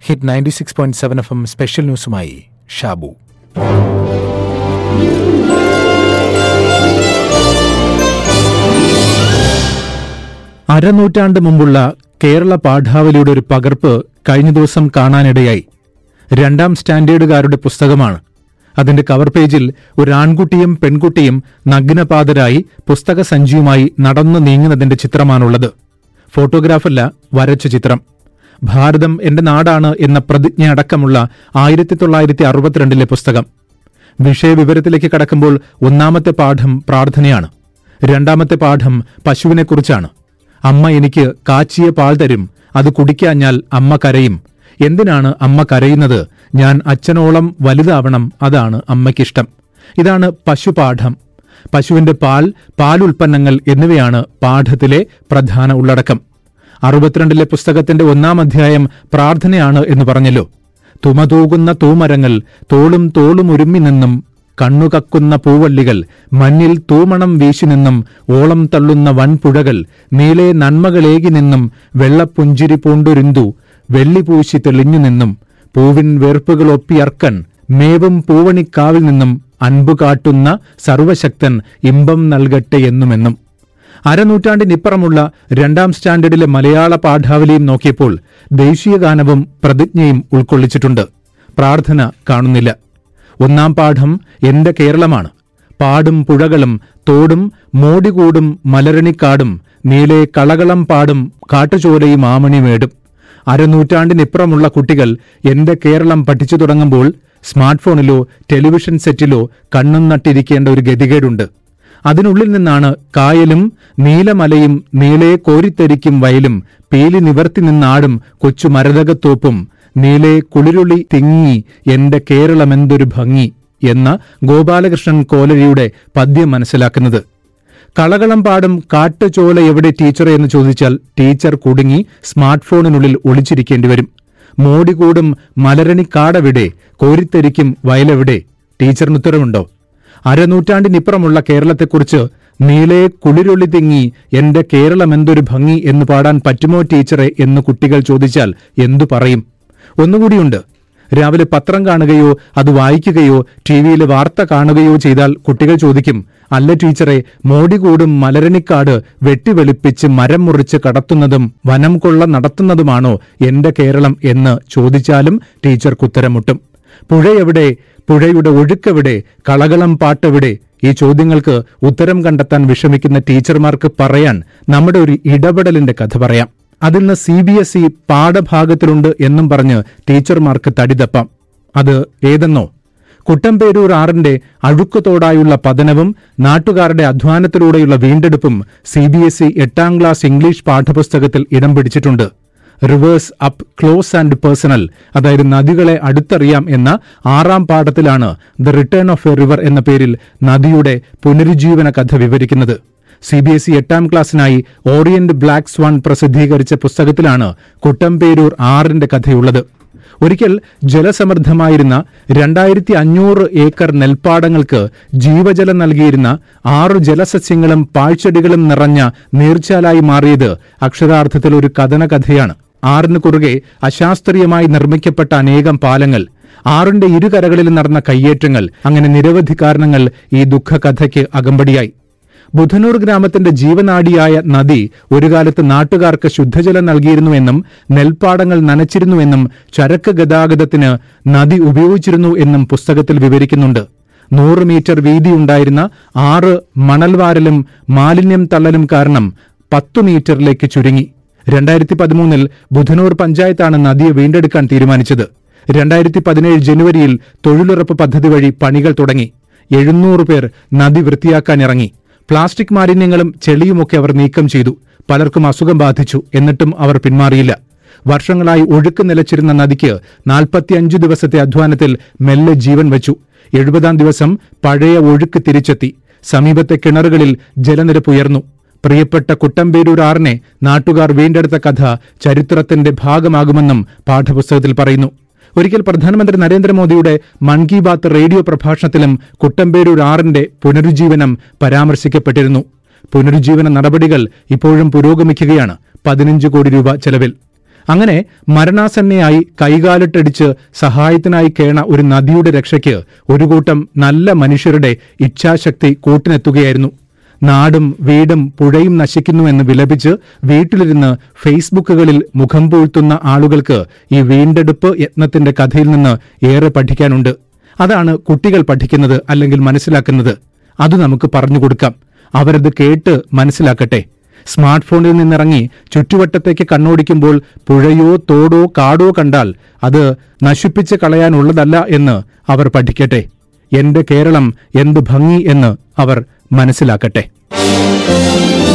hit ninety six point seven F M special ന്യൂസുമായി ഷാബു അരനൂറ്റാണ്ട് മുമ്പുള്ള കേരള പാഠാവലിയുടെ ഒരു പകർപ്പ് കഴിഞ്ഞ ദിവസം കാണാനിടയായി രണ്ടാം സ്റ്റാൻഡേർഡുകാരുടെ പുസ്തകമാണ് അതിന്റെ കവർ പേജിൽ ഒരു ആൺകുട്ടിയും പെൺകുട്ടിയും നഗ്നപാതരായി പുസ്തക സഞ്ചിയുമായി നടന്നു നീങ്ങുന്നതിന്റെ ചിത്രമാണുള്ളത് ഫോട്ടോഗ്രാഫല്ല വരച്ച ചിത്രം ഭാരതം എന്റെ നാടാണ് എന്ന പ്രതിജ്ഞ അടക്കമുള്ള ആയിരത്തി തൊള്ളായിരത്തി അറുപത്തിരണ്ടിലെ പുസ്തകം വിഷയവിവരത്തിലേക്ക് കടക്കുമ്പോൾ ഒന്നാമത്തെ പാഠം പ്രാർത്ഥനയാണ് രണ്ടാമത്തെ പാഠം പശുവിനെക്കുറിച്ചാണ് അമ്മ എനിക്ക് കാച്ചിയ പാൽ തരും അത് കുടിക്കാഞ്ഞാൽ അമ്മ കരയും എന്തിനാണ് അമ്മ കരയുന്നത് ഞാൻ അച്ഛനോളം വലുതാവണം അതാണ് അമ്മയ്ക്കിഷ്ടം ഇതാണ് പശുപാഠം പശുവിന്റെ പാൽ പാലുൽപ്പന്നങ്ങൾ എന്നിവയാണ് പാഠത്തിലെ പ്രധാന ഉള്ളടക്കം അറുപത്തിരണ്ടിലെ പുസ്തകത്തിന്റെ ഒന്നാം അധ്യായം പ്രാർത്ഥനയാണ് എന്ന് പറഞ്ഞല്ലോ തുമതൂകുന്ന തൂമരങ്ങൾ തോളും തോളും ഒരുമ്മി നിന്നും കണ്ണുകക്കുന്ന പൂവള്ളികൾ മഞ്ഞിൽ തൂമണം വീശി നിന്നും ഓളം തള്ളുന്ന വൻപുഴകൾ നീളെ നന്മകളേകി നിന്നും വെള്ളപ്പുഞ്ചിരി പൂണ്ടൊരിന്തു വെള്ളിപൂശി തെളിഞ്ഞു നിന്നും പൂവിൻ വേർപ്പുകളൊപ്പിയർക്കൻ മേവും പൂവണിക്കാവിൽ നിന്നും അൻപു കാട്ടുന്ന സർവശക്തൻ ഇമ്പം നൽകട്ടെ എന്നുമെന്നും അരനൂറ്റാണ്ടിനിപ്പുറമുള്ള രണ്ടാം സ്റ്റാൻഡേർഡിലെ മലയാള പാഠാവലിയും നോക്കിയപ്പോൾ ദേശീയഗാനവും പ്രതിജ്ഞയും ഉൾക്കൊള്ളിച്ചിട്ടുണ്ട് പ്രാർത്ഥന കാണുന്നില്ല ഒന്നാം പാഠം എന്റെ കേരളമാണ് പാടും പുഴകളും തോടും മോടികൂടും മലരണിക്കാടും നീളെ കളകളം പാടും കാട്ടുചോലയും ആമണിമേടും അരനൂറ്റാണ്ടിനിപ്പുറമുള്ള കുട്ടികൾ എന്റെ കേരളം പഠിച്ചു തുടങ്ങുമ്പോൾ സ്മാർട്ട് ഫോണിലോ ടെലിവിഷൻ സെറ്റിലോ കണ്ണും നട്ടിരിക്കേണ്ട ഒരു ഗതികേടുണ്ട് അതിനുള്ളിൽ നിന്നാണ് കായലും നീലമലയും നീളെ കോരിത്തരിക്കും വയലും പീലി നിവർത്തി നിന്നാടും കൊച്ചു മരതകത്തോപ്പും നീളെ കുളിരുളി തിങ്ങി എന്റെ കേരളമെന്തൊരു ഭംഗി എന്ന ഗോപാലകൃഷ്ണൻ കോലരിയുടെ പദ്യം മനസ്സിലാക്കുന്നത് കളകളം പാടും കാട്ടുചോല എവിടെ ടീച്ചറെ എന്ന് ചോദിച്ചാൽ ടീച്ചർ കുടുങ്ങി സ്മാർട്ട് ഫോണിനുള്ളിൽ ഒളിച്ചിരിക്കേണ്ടി വരും മോടികൂടും മലരണിക്കാടെവിടെ കോരിത്തരിക്കും വയലെവിടെ ടീച്ചറിന് ഉത്തരവുണ്ടോ അരനൂറ്റാണ്ടിനിപ്പുറമുള്ള കേരളത്തെക്കുറിച്ച് നീളെ കുളിരൊളി തിങ്ങി എന്റെ കേരളമെന്തൊരു ഭംഗി എന്ന് പാടാൻ പറ്റുമോ ടീച്ചറെ എന്ന് കുട്ടികൾ ചോദിച്ചാൽ എന്തു പറയും ഒന്നുകൂടിയുണ്ട് രാവിലെ പത്രം കാണുകയോ അത് വായിക്കുകയോ ടി വിയിൽ വാർത്ത കാണുകയോ ചെയ്താൽ കുട്ടികൾ ചോദിക്കും അല്ല ടീച്ചറെ മോടികൂടും മലരണിക്കാട് വെട്ടിവെളുപ്പിച്ച് മരം മുറിച്ച് കടത്തുന്നതും വനം കൊള്ള നടത്തുന്നതുമാണോ എന്റെ കേരളം എന്ന് ചോദിച്ചാലും ടീച്ചർക്ക് ഉത്തരം മുട്ടും പുഴയെവിടെ പുഴയുടെ ഒഴുക്കെവിടെ കളകളം പാട്ടെവിടെ ഈ ചോദ്യങ്ങൾക്ക് ഉത്തരം കണ്ടെത്താൻ വിഷമിക്കുന്ന ടീച്ചർമാർക്ക് പറയാൻ നമ്മുടെ ഒരു ഇടപെടലിന്റെ കഥ പറയാം അതിന്ന് സി ബി എസ് ഇ പാഠഭാഗത്തിലുണ്ട് എന്നും പറഞ്ഞ് ടീച്ചർമാർക്ക് തടിതപ്പാം അത് ഏതെന്നോ കുട്ടമ്പേരൂർ ആറിന്റെ അഴുക്കുതോടായുള്ള പതനവും നാട്ടുകാരുടെ അധ്വാനത്തിലൂടെയുള്ള വീണ്ടെടുപ്പും സി ബി എസ് ഇ എട്ടാം ക്ലാസ് ഇംഗ്ലീഷ് പാഠപുസ്തകത്തിൽ ഇടം പിടിച്ചിട്ടുണ്ട് rivers up close and personal അതായത് നദികളെ അടുത്തറിയാം എന്ന ആറാം പാഠത്തിലാണ് the return of a river എന്ന പേരിൽ നദിയുടെ പുനരുജ്ജീവന കഥ വിവരിക്കുന്നത് സി ബി എസ് ഇ എട്ടാം ക്ലാസ്സിനായി ഓറിയന്റ് ബ്ലാക്ക് സ്വാൻ പ്രസിദ്ധീകരിച്ച പുസ്തകത്തിലാണ് കുട്ടമ്പേരൂർ ആറിന്റെ കഥയുള്ളത് ഒരിക്കൽ ജലസമൃദ്ധമായിരുന്ന രണ്ടായിരത്തി അഞ്ഞൂറ് ഏക്കർ നെൽപ്പാടങ്ങൾക്ക് ജീവജലം നൽകിയിരുന്ന ആറു ജലസസ്യങ്ങളും പാഴ്ചെടികളും നിറഞ്ഞ നീർച്ചാലായി മാറിയത് അക്ഷരാർത്ഥത്തിൽ ഒരു കഥന കഥയാണ് ആറിന് കുറുകെ അശാസ്ത്രീയമായി നിർമ്മിക്കപ്പെട്ട അനേകം പാലങ്ങൾ ആറിന്റെ ഇരുകരകളിൽ നടന്ന കയ്യേറ്റങ്ങൾ അങ്ങനെ നിരവധി കാരണങ്ങൾ ഈ ദുഃഖകഥയ്ക്ക് അകമ്പടിയായി ബുധനൂർ ഗ്രാമത്തിന്റെ ജീവനാഡിയായ നദി ഒരു കാലത്ത് നാട്ടുകാർക്ക് ശുദ്ധജലം നൽകിയിരുന്നുവെന്നും നെൽപ്പാടങ്ങൾ നനച്ചിരുന്നുവെന്നും ചരക്ക് ഗതാഗതത്തിന് നദി ഉപയോഗിച്ചിരുന്നു എന്നും പുസ്തകത്തിൽ വിവരിക്കുന്നുണ്ട് നൂറ് മീറ്റർ വീതിയുണ്ടായിരുന്ന ആറ് മണൽവാരലും മാലിന്യം തള്ളലും കാരണം പത്തു മീറ്ററിലേക്ക് ചുരുങ്ങി രണ്ടായിരത്തി പതിമൂന്നിൽ ബുധനൂർ പഞ്ചായത്താണ് നദിയെ വീണ്ടെടുക്കാൻ തീരുമാനിച്ചത് രണ്ടായിരത്തി പതിനേഴ് ജനുവരിയിൽ തൊഴിലുറപ്പ് പദ്ധതി വഴി പണികൾ തുടങ്ങി എഴുന്നൂറ് പേർ നദി വൃത്തിയാക്കാനിറങ്ങി പ്ലാസ്റ്റിക് മാലിന്യങ്ങളും ചെളിയുമൊക്കെ അവർ നീക്കം ചെയ്തു പലർക്കും അസുഖം ബാധിച്ചു എന്നിട്ടും അവർ പിന്മാറിയില്ല വർഷങ്ങളായി ഒഴുക്ക് നിലച്ചിരുന്ന നദിക്ക് നാൽപ്പത്തിയഞ്ചു ദിവസത്തെ അധ്വാനത്തിൽ മെല്ലെ ജീവൻ വച്ചു എഴുപതാം ദിവസം പഴയ ഒഴുക്ക് തിരിച്ചെത്തി സമീപത്തെ കിണറുകളിൽ ജലനിരപ്പ് ഉയർന്നു പ്രിയപ്പെട്ട കുട്ടമ്പേരൂർ ആറിനെ നാട്ടുകാർ വീണ്ടെടുത്ത കഥ ചരിത്രത്തിന്റെ ഭാഗമാകുമെന്നും പാഠപുസ്തകത്തിൽ പറയുന്നു ഒരിക്കൽ പ്രധാനമന്ത്രി നരേന്ദ്രമോദിയുടെ മൻ കി ബാത്ത് റേഡിയോ പ്രഭാഷണത്തിലും കുട്ടമ്പേരൂർ ആറിന്റെ പുനരുജ്ജീവനം പരാമർശിക്കപ്പെട്ടിരുന്നു പുനരുജ്ജീവന നടപടികൾ ഇപ്പോഴും പുരോഗമിക്കുകയാണ് പതിനഞ്ച് കോടി രൂപ ചെലവിൽ അങ്ങനെ മരണാസന്നയായി കൈകാലിട്ടടിച്ച് സഹായത്തിനായി കേണ ഒരു നദിയുടെ രക്ഷയ്ക്ക് ഒരു കൂട്ടം നല്ല മനുഷ്യരുടെ ഇച്ഛാശക്തി കൂട്ടിനെത്തുകയായിരുന്നു നാടും വീടും പുഴയും നശിക്കുന്നുവെന്ന് വിലപിച്ച് വീട്ടിലിരുന്ന് ഫേസ്ബുക്കുകളിൽ മുഖം പൂഴ്ത്തുന്ന ആളുകൾക്ക് ഈ വീണ്ടെടുപ്പ് യത്നത്തിന്റെ കഥയിൽ നിന്ന് ഏറെ പഠിക്കാനുണ്ട് അതാണ് കുട്ടികൾ പഠിക്കുന്നത് അല്ലെങ്കിൽ മനസ്സിലാക്കുന്നത് അത് നമുക്ക് പറഞ്ഞുകൊടുക്കാം അവരത് കേട്ട് മനസ്സിലാക്കട്ടെ സ്മാർട്ട് ഫോണിൽ നിന്നിറങ്ങി ചുറ്റുവട്ടത്തേക്ക് കണ്ണോടിക്കുമ്പോൾ പുഴയോ തോടോ കാടോ കണ്ടാൽ അത് നശിപ്പിച്ച് കളയാനുള്ളതല്ല എന്ന് അവർ പഠിക്കട്ടെ എന്റെ കേരളം എന്ത് ഭംഗി എന്ന് അവർ മനസ്സിലാക്കട്ടെ